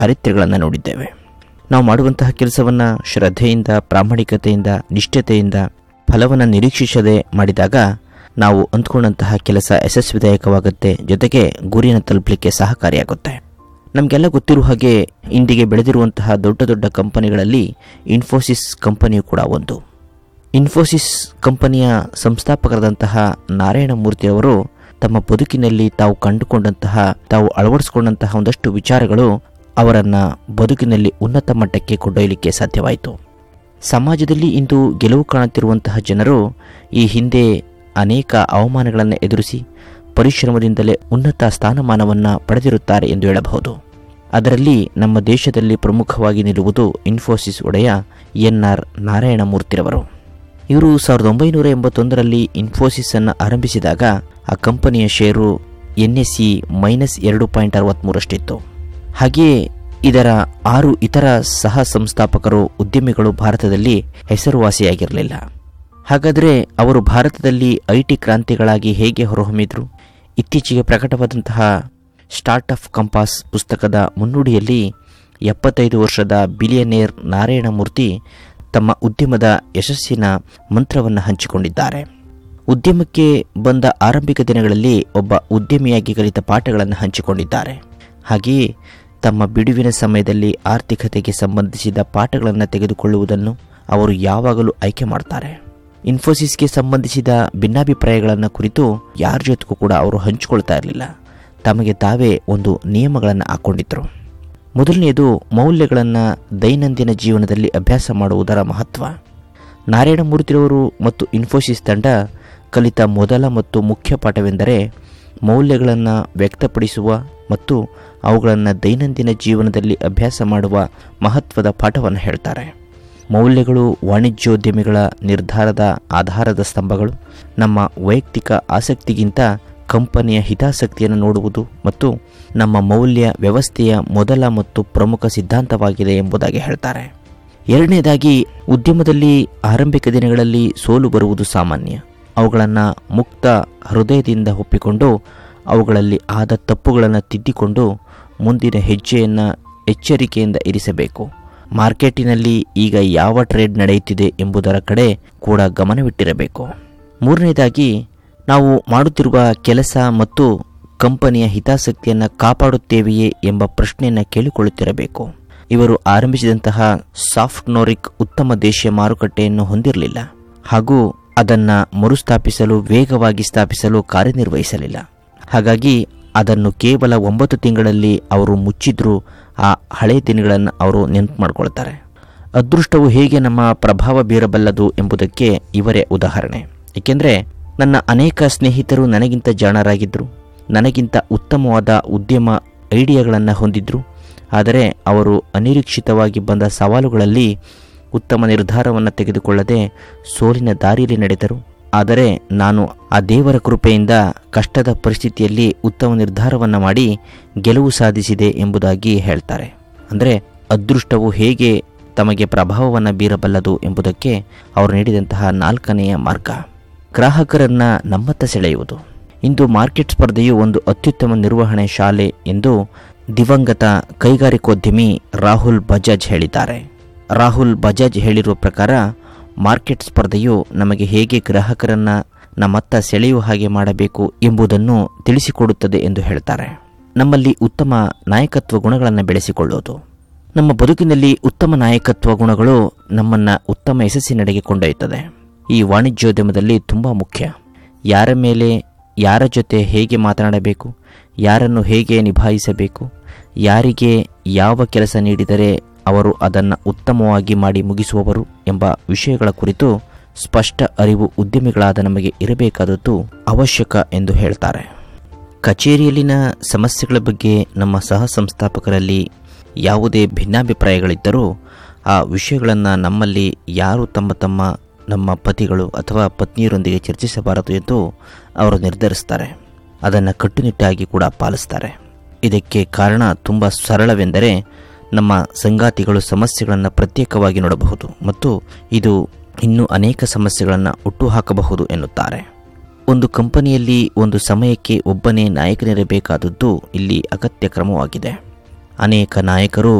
ಅರಿತ್ಯಗಳನ್ನು ನೋಡಿದ್ದೇವೆ ನಾವು ಮಾಡುವಂತಹ ಕೆಲಸವನ್ನು ಶ್ರದ್ಧೆಯಿಂದ ಪ್ರಾಮಾಣಿಕತೆಯಿಂದ ನಿಷ್ಠತೆಯಿಂದ ಫಲವನ್ನು ನಿರೀಕ್ಷಿಸದೆ ಮಾಡಿದಾಗ ನಾವು ಅಂದ್ಕೊಂಡಂತಹ ಕೆಲಸ ಯಶಸ್ವಿದಾಯಕವಾಗುತ್ತೆ ಜೊತೆಗೆ ಗುರಿಯನ್ನು ತಲುಪಲಿಕ್ಕೆ ಸಹಕಾರಿಯಾಗುತ್ತೆ ನಮಗೆಲ್ಲ ಗೊತ್ತಿರುವ ಹಾಗೆ ಇಂದಿಗೆ ಬೆಳೆದಿರುವಂತಹ ದೊಡ್ಡ ದೊಡ್ಡ ಕಂಪನಿಗಳಲ್ಲಿ ಇನ್ಫೋಸಿಸ್ ಕಂಪನಿಯು ಕೂಡ ಒಂದು ಇನ್ಫೋಸಿಸ್ ಕಂಪನಿಯ ಸಂಸ್ಥಾಪಕರಾದಂತಹ ನಾರಾಯಣ ಮೂರ್ತಿಯವರು ತಮ್ಮ ಬದುಕಿನಲ್ಲಿ ತಾವು ಕಂಡುಕೊಂಡಂತಹ ತಾವು ಅಳವಡಿಸಿಕೊಂಡಂತಹ ಒಂದಷ್ಟು ವಿಚಾರಗಳು ಅವರನ್ನ ಬದುಕಿನಲ್ಲಿ ಉನ್ನತ ಮಟ್ಟಕ್ಕೆ ಕೊಂಡೊಯ್ಯಲಿಕ್ಕೆ ಸಾಧ್ಯವಾಯಿತು ಸಮಾಜದಲ್ಲಿ ಇಂದು ಗೆಲುವು ಕಾಣುತ್ತಿರುವಂತಹ ಜನರು ಈ ಹಿಂದೆ ಅನೇಕ ಅವಮಾನಗಳನ್ನು ಎದುರಿಸಿ ಪರಿಶ್ರಮದಿಂದಲೇ ಉನ್ನತ ಸ್ಥಾನಮಾನವನ್ನು ಪಡೆದಿರುತ್ತಾರೆ ಎಂದು ಹೇಳಬಹುದು ಅದರಲ್ಲಿ ನಮ್ಮ ದೇಶದಲ್ಲಿ ಪ್ರಮುಖವಾಗಿ ನಿಲ್ಲುವುದು ಇನ್ಫೋಸಿಸ್ ಒಡೆಯ ಎನ್ ಆರ್ ನಾರಾಯಣಮೂರ್ತಿರವರು ಇವರು ಸಾವಿರದ ಒಂಬೈನೂರ ಎಂಬತ್ತೊಂದರಲ್ಲಿ ಇನ್ಫೋಸಿಸ್ ಅನ್ನು ಆರಂಭಿಸಿದಾಗ ಆ ಕಂಪನಿಯ share N S C minus ಎರಡು ಪಾಯಿಂಟ್ ಅರವತ್ತ್ಮೂರಷ್ಟಿತ್ತು ಹಾಗೆಯೇ ಇದರ ಆರು ಇತರ ಸಹ ಸಂಸ್ಥಾಪಕರು ಉದ್ಯಮಿಗಳು ಭಾರತದಲ್ಲಿ ಹೆಸರುವಾಸಿಯಾಗಿರಲಿಲ್ಲ ಹಾಗಾದರೆ ಅವರು ಭಾರತದಲ್ಲಿ ಐ ಟಿ ಕ್ರಾಂತಿಗಳಾಗಿ ಹೇಗೆ ಹೊರಹೊಮ್ಮಿದ್ರು ಇತ್ತೀಚೆಗೆ ಪ್ರಕಟವಾದಂತಹ ಸ್ಟಾರ್ಟ್ ಆಫ್ ಕಂಪಾಸ್ ಪುಸ್ತಕದ ಮುನ್ನುಡಿಯಲ್ಲಿ ಎಪ್ಪತ್ತೈದು ವರ್ಷದ ಬಿಲಿಯನೇರ್ ನಾರಾಯಣಮೂರ್ತಿ ತಮ್ಮ ಉದ್ಯಮದ ಯಶಸ್ಸಿನ ಮಂತ್ರವನ್ನು ಹಂಚಿಕೊಂಡಿದ್ದಾರೆ ಉದ್ಯಮಕ್ಕೆ ಬಂದ ಆರಂಭಿಕ ದಿನಗಳಲ್ಲಿ ಒಬ್ಬ ಉದ್ಯಮಿಯಾಗಿ ಕಲಿತ ಪಾಠಗಳನ್ನು ಹಂಚಿಕೊಂಡಿದ್ದಾರೆ ಹಾಗೆಯೇ ತಮ್ಮ ಬಿಡುವಿನ ಸಮಯದಲ್ಲಿ ಆರ್ಥಿಕತೆಗೆ ಸಂಬಂಧಿಸಿದ ಪಾಠಗಳನ್ನು ತೆಗೆದುಕೊಳ್ಳುವುದನ್ನು ಅವರು ಯಾವಾಗಲೂ ಆಯ್ಕೆ ಮಾಡ್ತಾರೆ ಇನ್ಫೋಸಿಸ್ಗೆ ಸಂಬಂಧಿಸಿದ ಭಿನ್ನಾಭಿಪ್ರಾಯಗಳನ್ನು ಕುರಿತು ಯಾರ ಜೊತೆಗೂ ಕೂಡ ಅವರು ಹಂಚಿಕೊಳ್ತಾ ಇರಲಿಲ್ಲ ತಮಗೆ ತಾವೇ ಒಂದು ನಿಯಮಗಳನ್ನು ಹಾಕ್ಕೊಂಡಿದ್ರು ಮೊದಲನೆಯದು ಮೌಲ್ಯಗಳನ್ನು ದೈನಂದಿನ ಜೀವನದಲ್ಲಿ ಅಭ್ಯಾಸ ಮಾಡುವುದರ ಮಹತ್ವ ನಾರಾಯಣಮೂರ್ತಿರವರು ಮತ್ತು ಇನ್ಫೋಸಿಸ್ ತಂಡ ಕಲಿತ ಮೊದಲ ಮತ್ತು ಮುಖ್ಯ ಪಾಠವೆಂದರೆ ಮೌಲ್ಯಗಳನ್ನು ವ್ಯಕ್ತಪಡಿಸುವ ಮತ್ತು ಅವುಗಳನ್ನು ದೈನಂದಿನ ಜೀವನದಲ್ಲಿ ಅಭ್ಯಾಸ ಮಾಡುವ ಮಹತ್ವದ ಪಾಠವನ್ನು ಹೇಳ್ತಾರೆ ಮೌಲ್ಯಗಳು ವಾಣಿಜ್ಯೋದ್ಯಮಿಗಳ ನಿರ್ಧಾರದ ಆಧಾರದ ಸ್ತಂಭಗಳು ನಮ್ಮ ವೈಯಕ್ತಿಕ ಆಸಕ್ತಿಗಿಂತ ಕಂಪನಿಯ ಹಿತಾಸಕ್ತಿಯನ್ನು ನೋಡುವುದು ಮತ್ತು ನಮ್ಮ ಮೌಲ್ಯ ವ್ಯವಸ್ಥೆಯ ಮೊದಲ ಮತ್ತು ಪ್ರಮುಖ ಸಿದ್ಧಾಂತವಾಗಿದೆ ಎಂಬುದಾಗಿ ಹೇಳ್ತಾರೆ ಎರಡನೇದಾಗಿ ಉದ್ಯಮದಲ್ಲಿ ಆರಂಭಿಕ ದಿನಗಳಲ್ಲಿ ಸೋಲು ಬರುವುದು ಸಾಮಾನ್ಯ ಅವುಗಳನ್ನು ಮುಕ್ತ ಹೃದಯದಿಂದ ಒಪ್ಪಿಕೊಂಡು ಅವುಗಳಲ್ಲಿ ಆದ ತಪ್ಪುಗಳನ್ನು ತಿದ್ದಿಕೊಂಡು ಮುಂದಿನ ಹೆಜ್ಜೆಯನ್ನು ಎಚ್ಚರಿಕೆಯಿಂದ ಇರಿಸಬೇಕು ಮಾರ್ಕೆಟಿನಲ್ಲಿ ಈಗ ಯಾವ ಟ್ರೇಡ್ ನಡೆಯುತ್ತಿದೆ ಎಂಬುದರ ಕಡೆ ಕೂಡ ಗಮನವಿಟ್ಟಿರಬೇಕು ಮೂರನೇದಾಗಿ ನಾವು ಮಾಡುತ್ತಿರುವ ಕೆಲಸ ಮತ್ತು ಕಂಪನಿಯ ಹಿತಾಸಕ್ತಿಯನ್ನು ಕಾಪಾಡುತ್ತೇವೆಯೇ ಎಂಬ ಪ್ರಶ್ನೆಯನ್ನು ಕೇಳಿಕೊಳ್ಳುತ್ತಿರಬೇಕು ಇವರು ಆರಂಭಿಸಿದಂತಹ ಸಾಫ್ಟ್ನೋರಿಕ್ ಉತ್ತಮ ದೇಶೀಯ ಮಾರುಕಟ್ಟೆಯನ್ನು ಹೊಂದಿರಲಿಲ್ಲ ಹಾಗೂ ಅದನ್ನು ಮರುಸ್ಥಾಪಿಸಲು ವೇಗವಾಗಿ ಸ್ಥಾಪಿಸಲು ಕಾರ್ಯನಿರ್ವಹಿಸಲಿಲ್ಲ ಹಾಗಾಗಿ ಅದನ್ನು ಕೇವಲ ಒಂಬತ್ತು ತಿಂಗಳಲ್ಲಿ ಅವರು ಮುಚ್ಚಿದ್ರೂ ಆ ಹಳೆಯ ದಿನಗಳನ್ನು ಅವರು ನೆನಪು ಮಾಡಿಕೊಳ್ತಾರೆ ಅದೃಷ್ಟವು ಹೇಗೆ ನಮ್ಮ ಪ್ರಭಾವ ಬೀರಬಲ್ಲದು ಎಂಬುದಕ್ಕೆ ಇವರೇ ಉದಾಹರಣೆ ಏಕೆಂದರೆ ನನ್ನ ಅನೇಕ ಸ್ನೇಹಿತರು ನನಗಿಂತ ಜಾಣರಾಗಿದ್ದರು ನನಗಿಂತ ಉತ್ತಮವಾದ ಉದ್ಯಮ ಐಡಿಯಾಗಳನ್ನು ಹೊಂದಿದ್ರು ಆದರೆ ಅವರು ಅನಿರೀಕ್ಷಿತವಾಗಿ ಬಂದ ಸವಾಲುಗಳಲ್ಲಿ ಉತ್ತಮ ನಿರ್ಧಾರವನ್ನು ತೆಗೆದುಕೊಳ್ಳದೆ ಸೋಲಿನ ದಾರಿಯಲ್ಲಿ ನಡೆದರು ಆದರೆ ನಾನು ಆ ದೇವರ ಕೃಪೆಯಿಂದ ಕಷ್ಟದ ಪರಿಸ್ಥಿತಿಯಲ್ಲಿ ಉತ್ತಮ ನಿರ್ಧಾರವನ್ನು ಮಾಡಿ ಗೆಲುವು ಸಾಧಿಸಿದೆ ಎಂಬುದಾಗಿ ಹೇಳ್ತಾರೆ ಅಂದರೆ ಅದೃಷ್ಟವು ಹೇಗೆ ತಮಗೆ ಪ್ರಭಾವವನ್ನು ಬೀರಬಲ್ಲದು ಎಂಬುದಕ್ಕೆ ಅವರು ನೀಡಿದಂತಹ ನಾಲ್ಕನೆಯ ಮಾರ್ಗ ಗ್ರಾಹಕರನ್ನು ನಮ್ಮತ್ತ ಸೆಳೆಯುವುದು ಇಂದು ಮಾರ್ಕೆಟ್ ಸ್ಪರ್ಧೆಯು ಒಂದು ಅತ್ಯುತ್ತಮ ನಿರ್ವಹಣೆ ಶಾಲೆ ಎಂದು ದಿವಂಗತ ಕೈಗಾರಿಕೋದ್ಯಮಿ ರಾಹುಲ್ ಬಜಾಜ್ ಹೇಳಿದ್ದಾರೆ ರಾಹುಲ್ ಬಜಾಜ್ ಹೇಳಿರುವ ಪ್ರಕಾರ ಮಾರ್ಕೆಟ್ ಸ್ಪರ್ಧೆಯು ನಮಗೆ ಹೇಗೆ ಗ್ರಾಹಕರನ್ನು ನಮ್ಮತ್ತ ಸೆಳೆಯುವ ಹಾಗೆ ಮಾಡಬೇಕು ಎಂಬುದನ್ನು ತಿಳಿಸಿಕೊಡುತ್ತದೆ ಎಂದು ಹೇಳ್ತಾರೆ ನಮ್ಮಲ್ಲಿ ಉತ್ತಮ ನಾಯಕತ್ವ ಗುಣಗಳನ್ನು ಬೆಳೆಸಿಕೊಳ್ಳುವುದು ನಮ್ಮ ಬದುಕಿನಲ್ಲಿ ಉತ್ತಮ ನಾಯಕತ್ವ ಗುಣಗಳು ನಮ್ಮನ್ನು ಉತ್ತಮ ಯಶಸ್ಸಿನೆಡೆಗೆ ಕೊಂಡೊಯ್ಯುತ್ತದೆ ಈ ವಾಣಿಜ್ಯೋದ್ಯಮದಲ್ಲಿ ತುಂಬ ಮುಖ್ಯ ಯಾರ ಮೇಲೆ ಯಾರ ಜೊತೆ ಹೇಗೆ ಮಾತನಾಡಬೇಕು ಯಾರನ್ನು ಹೇಗೆ ನಿಭಾಯಿಸಬೇಕು ಯಾರಿಗೆ ಯಾವ ಕೆಲಸ ನೀಡಿದರೆ ಅವರು ಅದನ್ನು ಉತ್ತಮವಾಗಿ ಮಾಡಿ ಮುಗಿಸುವವರು ಎಂಬ ವಿಷಯಗಳ ಕುರಿತು ಸ್ಪಷ್ಟ ಅರಿವು ಉದ್ಯಮಿಗಳಾದ ನಮಗೆ ಇರಬೇಕಾದದ್ದು ಅವಶ್ಯಕ ಎಂದು ಹೇಳ್ತಾರೆ ಕಚೇರಿಯಲ್ಲಿನ ಸಮಸ್ಯೆಗಳ ಬಗ್ಗೆ ನಮ್ಮ ಸಹ ಸಂಸ್ಥಾಪಕರಲ್ಲಿ ಯಾವುದೇ ಭಿನ್ನಾಭಿಪ್ರಾಯಗಳಿದ್ದರೂ ಆ ವಿಷಯಗಳನ್ನು ನಮ್ಮಲ್ಲಿ ಯಾರು ತಮ್ಮ ತಮ್ಮ ನಮ್ಮ ಪತಿಗಳು ಅಥವಾ ಪತ್ನಿಯರೊಂದಿಗೆ ಚರ್ಚಿಸಬಾರದು ಎಂದು ಅವರು ನಿರ್ಧರಿಸ್ತಾರೆ ಅದನ್ನು ಕಟ್ಟುನಿಟ್ಟಾಗಿ ಕೂಡ ಪಾಲಿಸ್ತಾರೆ ಇದಕ್ಕೆ ಕಾರಣ ತುಂಬ ಸರಳವೆಂದರೆ ನಮ್ಮ ಸಂಗಾತಿಗಳು ಸಮಸ್ಯೆಗಳನ್ನು ಪ್ರತ್ಯೇಕವಾಗಿ ನೋಡಬಹುದು ಮತ್ತು ಇದು ಇನ್ನೂ ಅನೇಕ ಸಮಸ್ಯೆಗಳನ್ನು ಹುಟ್ಟುಹಾಕಬಹುದು ಎನ್ನುತ್ತಾರೆ ಒಂದು ಕಂಪನಿಯಲ್ಲಿ ಒಂದು ಸಮಯಕ್ಕೆ ಒಬ್ಬನೇ ನಾಯಕನಿರಬೇಕಾದದ್ದು ಇಲ್ಲಿ ಅಗತ್ಯ ಕ್ರಮವಾಗಿದೆ ಅನೇಕ ನಾಯಕರು